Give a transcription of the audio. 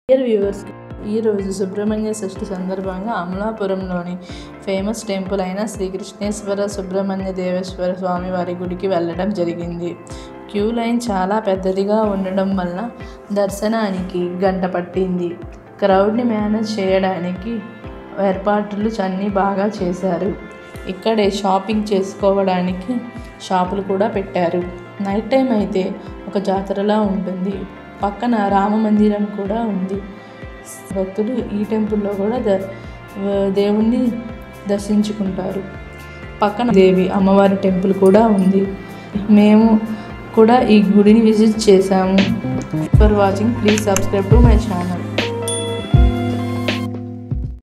dear viewers ఈరోజు సుబ్రహ్మణ్య షష్ఠి సందర్భంగా అమలాపురంలోని ఫేమస్ టెంపుల్ అయిన శ్రీకృష్ణేశ్వర సుబ్రహ్మణ్య దేవేశ్వర స్వామి వారి గుడికి వెళ్ళడం జరిగింది క్యూ లైన్ చాలా పెద్దదిగా ఉండడం వలన దర్శనానికి గంట పట్టింది క్రౌడ్ని మేనేజ్ చేయడానికి ఏర్పాట్లు అన్నీ బాగా చేశారు ఇక్కడే షాపింగ్ చేసుకోవడానికి షాపులు కూడా పెట్టారు నైట్ టైం అయితే ఒక జాతరలా ఉంటుంది పక్కన రామ మందిరం కూడా ఉంది భక్తులు ఈ టెంపుల్లో కూడా ద దేవుణ్ణి దర్శించుకుంటారు పక్కన దేవి అమ్మవారి టెంపుల్ కూడా ఉంది మేము కూడా ఈ గుడిని విజిట్ చేశాము for watching please subscribe to my channel